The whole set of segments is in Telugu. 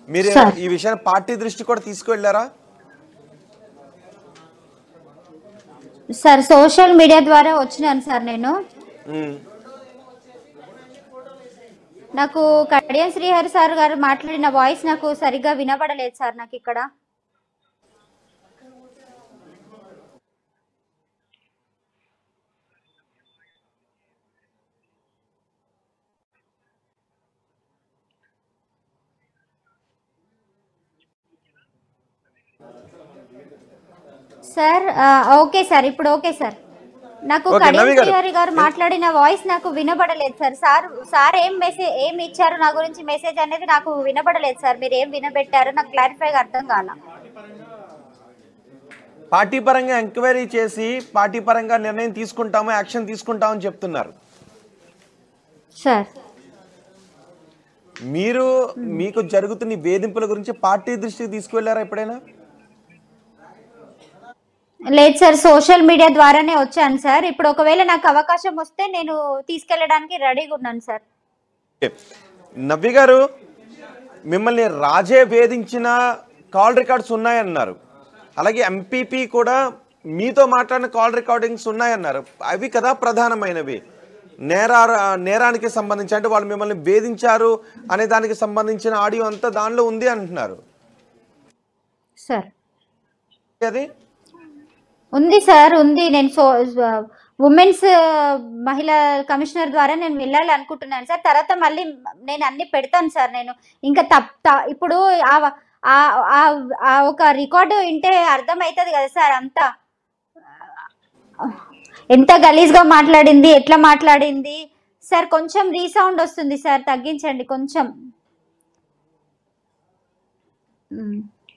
మీరు సార్. ఈ విషయాన్ని పార్టీ దృష్టి కూడా తీసుకువెళ్ళారా సార్ సోషల్ మీడియా ద్వారా వచ్చినాను సార్ నేను ఉమ్. నాకు కడియం శ్రీహరి సార్ గారు మాట్లాడిన వాయిస్ నాకు సరిగ్గా వినబడలేదు సార్ నాకు ఇక్కడ సార్ ఆ, ఓకే సార్ ఇప్పుడు ఓకే సార్ నాకు ఓకే, కడియం నవి గారు. శ్రీహరి గారు మాట్లాడిన వాయిస్ నాకు వినబడలేదు సార్ సార్ సార్ ఏం మెసేజ్ ఏం ఇచ్చారు నా గురించి మెసేజ్ అనేది నాకు వినబడలేదు సార్ మీరు ఏం వినబెట్టారో నాకు క్లారిఫైగా అర్థం కాల పార్టీ పరంగా ఎంక్వైరీ చేసి పార్టీ పరంగా నిర్ణయం తీసుకుంటాము యాక్షన్ తీసుకుంటామని చెప్తున్నారు సార్ మీరు మీకు జరుగుతున్న ఈ వేధింపుల గురించి పార్టీ దృష్టికి తీసుకువెళ్ళారా ఎప్పుడైనా లేదు సార్ సోషల్ మీడియా ద్వారానే వచ్చాను సార్ ఇప్పుడు ఒకవేళ నాకు అవకాశం వస్తే నేను తీసుకెళ్ళడానికి రెడీగా ఉన్నాను సార్ ఓకే. నవ్య గారు మిమ్మల్ని రాజే వేధించిన కాల్ రికార్డ్స్ ఉన్నాయన్నారు అలాగే ఎంపీపీ కూడా మీతో మాట్లాడిన కాల్ రికార్డింగ్స్ ఉన్నాయన్నారు అవి కదా ప్రధానమైనవి నేరా నేరానికి సంబంధించి అంటే వాళ్ళు మిమ్మల్ని వేధించారు అనే దానికి సంబంధించిన ఆడియో అంతా దానిలో ఉంది అంటున్నారు సార్ అది ఉంది సార్ ఉంది నేను సో ఉమెన్స్ మహిళా కమిషనర్ ద్వారా నేను వెళ్ళాలి అనుకుంటున్నాను సార్ తర్వాత మళ్ళీ నేను అన్ని పెడతాను సార్ నేను ఇంకా తప్ త- ఇప్పుడు ఆ- ఆ- ఆ- ఆ ఒక రికార్డు వింటే అర్థమవుతుంది కదా సార్ అంతా ఎంత గలీజ్గా మాట్లాడింది ఎట్లా మాట్లాడింది సార్ కొంచెం రీసౌండ్ వస్తుంది సార్ తగ్గించండి కొంచెం మ్.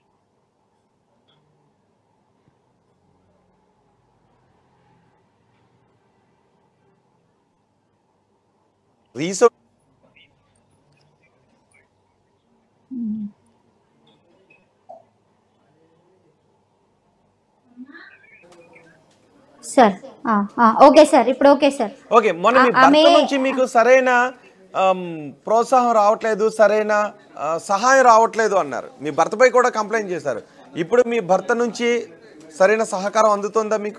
రీసెంట్ సార్ ఆ, ఆ, ఓకే సార్ ఇప్పుడు ఓకే సార్ ఓకే మొన్న మీ ఆ- ఆమె- భర్త నుంచి మీకు సరైన ఆమ్, ప్రోత్సాహం రావట్లేదు సరైన ఆ, సహాయం రావట్లేదు అన్నారు మీ భర్తపై కూడా కంప్లైంట్ చేశారు ఇప్పుడు మీ భర్త నుంచి సరైన సహకారం అందుతుందా మీకు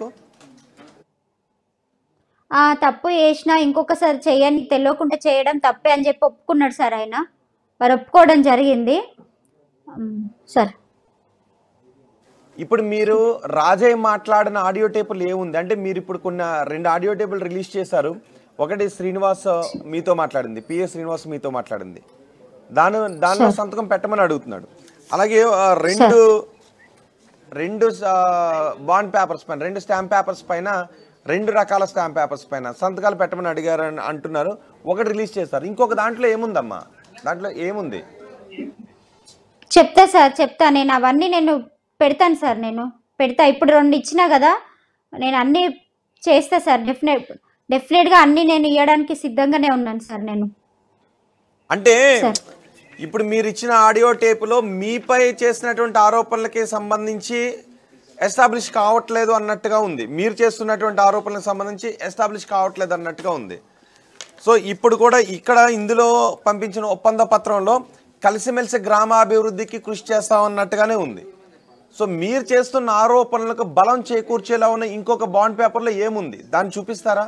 ఆ తప్పు చేసినా ఇంకొకసారి చేయని తెలియకుండా చేయడం తప్పే అని చెప్పి ఒప్పుకున్నాడు సార్ ఆయన వారు ఒప్పుకోవడం జరిగింది ఉమ్, సార్ ఇప్పుడు మీరు రాజయ్య మాట్లాడిన ఆడియో టేపులు ఏముంది అంటే మీరు ఇప్పుడు కొన్ని రెండు ఆడియో టేపులు రిలీజ్ చేశారు ఒకటి శ్రీనివాస్ మీతో మాట్లాడింది పిఏ శ్రీనివాస్ మీతో మాట్లాడింది దాని దానిలో సంతకం పెట్టమని అడుగుతున్నాడు అలాగే ఆ, రెండు రెండు బాండ్ పేపర్స్ పైన రెండు స్టాంప్ పేపర్స్ పైన రెండు రకాల స్టాంప్ పేపర్స్ పైన సంతకాలు పెట్టమని అడిగారు అని అంటున్నారు ఒకటి రిలీజ్ చేస్తారు ఇంకొక దాంట్లో ఏముందమ్మా దాంట్లో ఏముంది చెప్తా సార్ చెప్తా నేను అవన్నీ నేను పెడతాను సార్ నేను పెడతా ఇప్పుడు రెండు ఇచ్చినా కదా నేను అన్నీ చేస్తా సార్ డెఫినెట్ డెఫినెట్గా అన్నీ నేను ఇవ్వడానికి సిద్ధంగానే ఉన్నాను సార్ నేను అంటే సార్. ఇప్పుడు మీరు ఇచ్చిన ఆడియో టేపులో మీపై చేసినటువంటి ఆరోపణలకి సంబంధించి ఎస్టాబ్లిష్ కావట్లేదు అన్నట్టుగా ఉంది మీరు చేస్తున్నటువంటి ఆరోపణలకు సంబంధించి ఎస్టాబ్లిష్ కావట్లేదు అన్నట్టుగా ఉంది సో ఇప్పుడు కూడా ఇక్కడ ఇందులో పంపించిన ఒప్పంద పత్రంలో కలిసిమెలిసి గ్రామాభివృద్ధికి కృషి చేస్తామన్నట్టుగానే ఉంది సో మీరు చేస్తున్న ఆరోపణలకు బలం చేకూర్చేలా ఉన్న ఇంకొక బాండ్ పేపర్లో ఏముంది దాన్ని చూపిస్తారా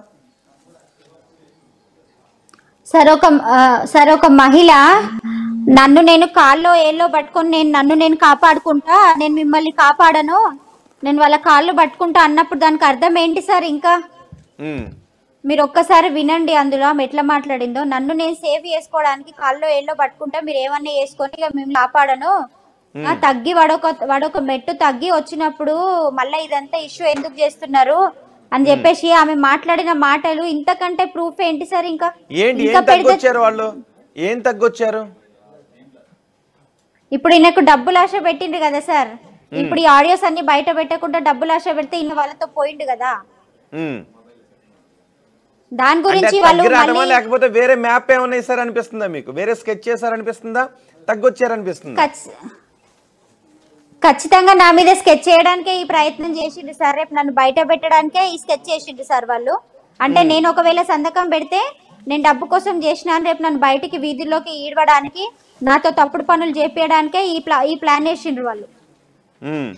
సార్ ఒక ఆ, సార్ ఒక మహిళ నన్ను నేను కాల్లో ఏల్లో పట్టుకొని నేను నన్ను నేను కాపాడుకుంటా నేను మిమ్మల్ని కాపాడను నేను వాళ్ళ కాళ్ళు పట్టుకుంటా అన్నప్పుడు దానికి అర్థం ఏంటి సార్ ఇంకా ఉమ్. మీరు ఒక్కసారి వినండి అందులో ఆమె ఎట్లా మాట్లాడిందో నన్ను నేను సేవ్ చేసుకోవడానికి కాల్లో ఏల్లో పట్టుకుంటా మీరు ఏమన్నా చేసుకొని ఇక మేము కాపాడను ఆ, తగ్గి వాడొక వాడొక మెట్టు తగ్గి వచ్చినప్పుడు మళ్ళీ ఇదంతా ఇష్యూ ఎందుకు చేస్తున్నారు అని చెప్పేసి ఆమె మాట్లాడిన మాటలు ఇంతకంటే ప్రూఫ్ ఏంటి సార్ ఇంకా ఏంటి ఇంకా ఏం పెడితే తగ్గొచ్చారు వాళ్ళు ఏం తగ్గొచ్చారు ఇప్పుడు ఈయనకు డబ్బులు ఆశ పెట్టిండు కదా సార్ ఇప్పుడు ఈ ఆడియోస్ అన్ని బయట పెట్టకుండా డబ్బులు ఆశ పెడితే ఈయన వాళ్ళతో పోయిండు కదా ఉమ్. దాని అంటే గురించి వాళ్ళు తగ్గిరాటమా మళ్ళీ లేకపోతే వేరే మ్యాప్ ఏమైనా ఇస్తారనిపిస్తుందా మీకు వేరే స్కెచ్ చేశారనిపిస్తుందా తగ్గొచ్చారనిపిస్తుందా ఖచ్- ఖచ్చితంగా నా మీద స్కెచ్ చేయడానికే ఈ ప్రయత్నం చేసిండు సార్ రేపు నన్ను బయట పెట్టడానికే ఈ స్కెచ్ చేసిండు సార్ వాళ్ళు అంటే నేను ఒకవేళ సంతకం పెడితే నేను డబ్బు కోసం చేసినాను రేపు నన్ను బయటికి వీధుల్లోకి ఈడవడానికి నాతో తప్పుడు పనులు చేపించడానికే ఈ ప్లా ఈ ప్లాన్ వేసిండ్రు వాళ్ళు ఉమ్.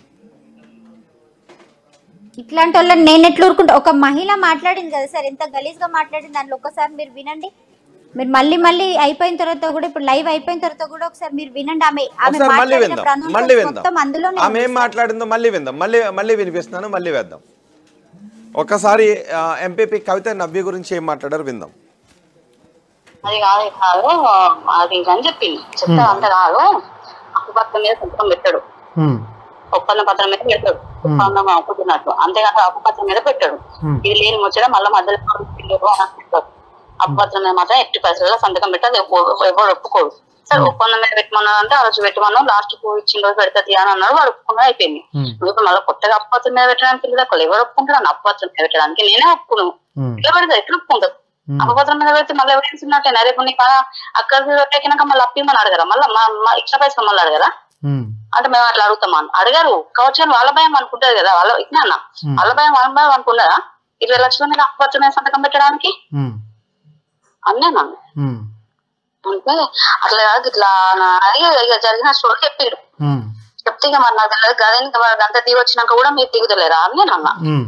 ఇట్లాంటి వాళ్ళని నేను ఎట్లా ఊరుకుంటా ఒక మహిళ మాట్లాడింది కదా సార్ ఎంత గలీజ్గా మాట్లాడింది దాంట్లో ఒక్కసారి మీరు వినండి మీరు మళ్ళీ మళ్ళీ అయిపోయిన తర్వాత కూడా ఇప్పుడు లైవ్ అయిపోయిన తర్వాత కూడా ఒకసారి మీరు వినండి ఆమె ఆమె ఒకసారి మళ్ళీ మాట్లాడిన విందాం pronouns మళ్ళీ మొత్తం విందాం అందులోనే ఆమె ఏం మాట్లాడిందో మళ్ళీ విందాం మళ్ళీ మళ్ళీ వినిపిస్తున్నాను మళ్ళీ వేద్దాం ఒక్కసారి ఎంపీపీ కవిత నవ్య గురించి ఏం మాట్లాడారు విందాం అది కాదు ఇది కాదు అది ఇది అని చెప్పింది చెప్తే అంత కాదు అప్పుపత్రం మీద సంతకం పెట్టాడు ఉమ్, ఒప్పంద పత్రం మీద పెడతాడు ఒప్పందం ఒప్పుకున్నట్టు అంతేకాక అప్పుపత్రం మీద పెట్టాడు Hmm. ఇది లేని ముచ్చట మళ్ళీ మధ్యలో పిల్లలు అని అంటారు. అప్పుపత్రం మీద మాత్రం ఎట్టి పరిస్థితుల్లో సంతకం పెట్టాలి ఎవ్వడు ఎవడు ఒప్పుకోడు సరే ఒప్పందం మీద పెట్టమన్నా అంటే ఆ రోజు పెట్టమన్నాం లాస్ట్ కు ఇచ్చిన రోజు పెడతా అని అన్నాడు వాడు ఒప్పుకున్నా అయిపోయింది Hmm. నువ్వు ఇప్పుడు మళ్ళీ కొత్తగా అప్పుపత్రం మీద పెట్టడానికి పిల్లలు అక్కడ ఎవరు ఒప్పుకుంటారు అప్పుపత్రం మీద పెట్టడానికి నేనే ఒప్పుకును ఉమ్, ఎట్లా పెడతా ఎట్లా ఒప్పుకుంటారు Hmm. అపపత్రం మీద పెడితే మళ్ళీ ఎవిడెన్స్ ఉన్నట్టే రేపు నీకు అక్కడ పెట్టినాక మళ్ళీ అప్పిమని అడగరా మళ్ళీ ఎక్స్ట్రా పైసలు మళ్ళీ అడగరా ఉమ్, అంటే మేము అట్లా అడుగుతామా అడగారు కావచ్చు అని వాళ్ళ భయం అనుకుంటారు కదా వాళ్ళ ఇట్లా అన్న Hmm. వాళ్ళ భయం వాళ్ళ భయం అనుకున్నారా ఇరవై లక్షల మీద అపపత్రం మీద సంతకం పెట్టడానికి ఉమ్, అన్నీ నన్ను ఉమ్, అంటే అట్లా కాదు ఇట్లా నా- అడిగి ఇక జరిగిన స్టోరీ చెప్పారు ఉమ్, చెప్తే ఇక మరి నాకు తెలియదు కదా ఇంకా మరి అంతా దిగి వచ్చినాక కూడా మీరు దిగుతలేరా అని నేను అన్నా ఉమ్,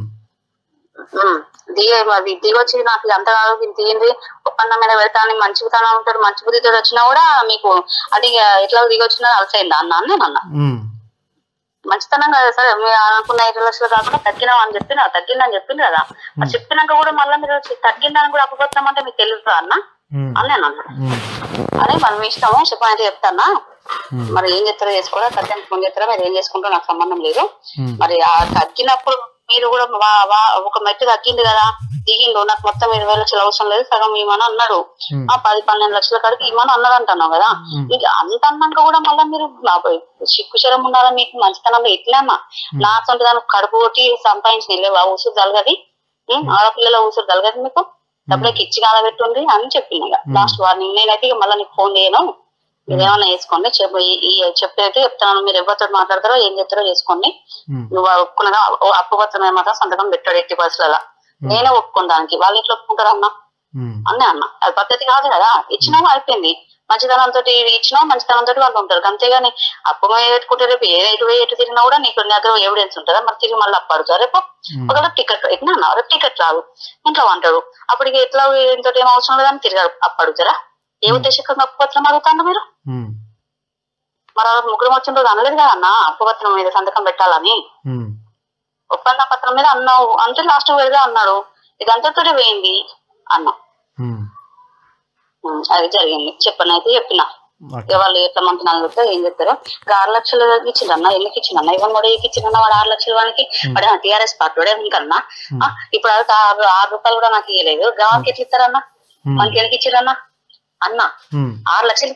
ఉమ్. దిగే మరి దిగి వచ్చి నాకు ఇది అంత కాదు ఇది దిగింది ఒప్పందం మీద పెడతాను మంచితనం ఉంటాడు మంచి బుద్ధితో వచ్చినా కూడా మీకు అది ఇక ఎట్లా దిగి వచ్చినా అలసైందా అన్న అని నేను అన్నా ఉమ్, మంచితనం కదా సరే మీరు అనుకున్న ఇరవై లక్షలు కాకుండా తగ్గినాం అని చెప్పిన తగ్గిందని చెప్పింది కదా మరి చెప్పినాక కూడా మళ్ళీ మీరు వచ్చి తగ్గిందని కూడా అప్పగొత్తాం అంటే మీకు తెలియదు అన్న ఉమ్, అని నేను అన్నా ఉమ్, అదే మరి మీ ఇష్టము చెప్పనైతే చెప్తానా ఉమ్, మరి ఏం చేస్తారో చేసుకోరా తగ్గని ఫోన్ చేస్తారా మీరు ఏం చేసుకుంటారో నాకు సంబంధం లేదు ఉమ్, మరి ఆ తగ్గినప్పుడు మీరు కూడా వా- వా- ఒక మెట్టు తగ్గింది కదా దిగిండు నాకు మొత్తం ఇరవై లక్షలు అవసరం లేదు సగం ఇవ్వమని అన్నాడు Hmm. ఆ పది పన్నెండు లక్షల కాడికి ఇవ్వమని అన్నాడు అంటున్నావు కదా Hmm. ఇంకా అంత అన్నాక కూడా మళ్ళీ మీరు నా- సిగ్గుశరం ఉండాలా మీకు మంచితనంలో ఎట్లమ్మా నా సొంత దానికి కడుపు కొట్టి సంపాదించిన లేవా ఊసురు తలగది ఉం? ఆడపిల్లల ఊసురు తలగది మీకు డబ్బులకి ఇచ్చి కాలబెట్టుంది అని చెప్పింది ఇక లాస్ట్ వార్నింగ్ నేనైతే ఇక మళ్ళీ నీకు ఫోన్ చేయను మీరు ఏమన్నా వేసుకోండి చెప్పు ఈ- ఈ చెప్పేది చెప్తాను మీరు ఎవరితో మాట్లాడతారో ఏం చెప్తారో చేసుకోండి ఉమ్, నువ్వు ఒప్పుకున్నదా అప్పు పత్రం మాత్రం సంతకం పెట్టాడు ఎట్టి పరిస్థితుల నేనే ఒప్పుకున్న దానికి వాళ్ళు ఎట్లా ఒప్పుకుంటారు అన్న ఉమ్, అన్నే అన్న అది పద్ధతి కాదు కదా ఇచ్చినావు అయిపోయింది మంచితనంతో ఇచ్చినావు మంచితనంతో వాళ్ళు ఉంటారు అంతేగాని అప్పు మీద పెట్టుకుంటే రేపు ఏ ఎటు పోయి ఎటు తిరిగినా కూడా నీకు నీ దగ్గర ఎవిడెన్స్ ఉంటుందా మరి తిరిగి మళ్ళీ అప్పు అడుగుతారు రేపు Hmm. ఒకవేళ టికెట్ ఎట్లా అన్న రేపు టికెట్ రాదు ఇంట్లో అంటాడు అప్పుడు ఇక ఎట్లా ఇంతో ఏం అవసరం లేదని తిరిగి అప్పు అడుగుతారా ఏ ఉద్దేశంగా అప్పు పత్రం అడుగుతాను మీరు ఉమ్, మరి ఆ రోజు ముగ్గురు వచ్చిన రోజు అనలేదు కదా అన్న అప్పు పత్రం మీద సంతకం పెట్టాలని ఉమ్, ఒప్పంద పత్రం మీద అన్నావు అంటే లాస్ట్ పెడదా అన్నాడు ఇదంతతో పోయింది అన్నా ఉమ్, ఉం, అది జరిగింది చెప్పను అయితే చెప్పిన ఓకే. ఇక వాళ్ళు ఎట్లా మంత్రాలు చెప్తే ఏం చెప్తారో ఇక ఆరు లక్షలు ఇచ్చిండన్న ఎందుకు ఇచ్చిండన్న ఇవ్వని కూడా ఇచ్చిండన్న వాడు ఆరు లక్షలు వానికి వాడు టీఆర్ఎస్ పార్టీ వాడే ఇంకన్నా ఆ, ఇప్పుడు అది ఆరు ఆరు రూపాయలు కూడా నాకు ఇవ్వలేదు గవానికి ఎట్లా ఇస్తారన్న ఉమ్, మనకి ఎందుకు ఇచ్చిరన్న అన్న ఉమ్, ఆరు లక్షలు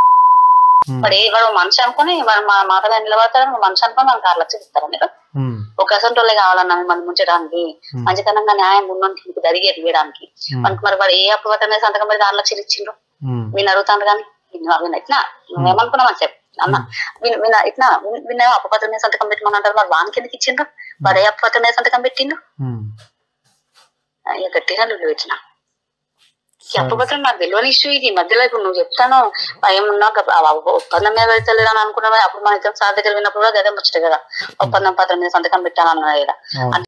ఉమ్, వాడు ఏ- వాడు మనిషి అనుకుని వాడు మా మాట మీద నిలబడతాడు మనిషి అనుకుని మనకు ఆరు లక్షలు ఇస్తారా మీరు ఉమ్, ఒక అసంటి వాళ్ళే కావాలన్నా మిమ్మల్ని ముంచడానికి Hmm. మంచితనంగా న్యాయం ఉన్నోనికి మీకు జరిగే తీయడానికి Hmm. మనకి మరి వాడు ఏ అప్పుగత మీద సంతకం మీద ఆరు లక్షలు ఇచ్చిండ్రు ఉమ్, విని అడుగుతాను కానీ విన్న ఇట్లా నువ్వేమనుకున్నావు అని చెప్పి అన్న విన్ విన్న ఇట్లా విన్న అప్పుపత్రం మీద సంతకం పెట్టమని అంటారు మరి వానికి ఎందుకు ఇచ్చిండ్రు వాడు ఏ అప్పుపత్రం మీద సంతకం పెట్టిండు ఉమ్. ఇక గట్టిగా నువ్వు ఇచ్చిన ఈ అప్పుపత్రం నాకు తెలియని ఇష్యూ ఇది మధ్యలో ఇప్పుడు నువ్వు చెప్తాను ఏమన్నా ఒప్పందం మీద పెడతలేదు అని అనుకున్నావా అప్పుడు మన ఇద్దరం సార్ దగ్గర విన్నప్పుడు కూడా గదే ముచ్చట కదా ఒప్పందం పత్రం మీద సంతకం పెట్టాను అన్నది కదా అవును.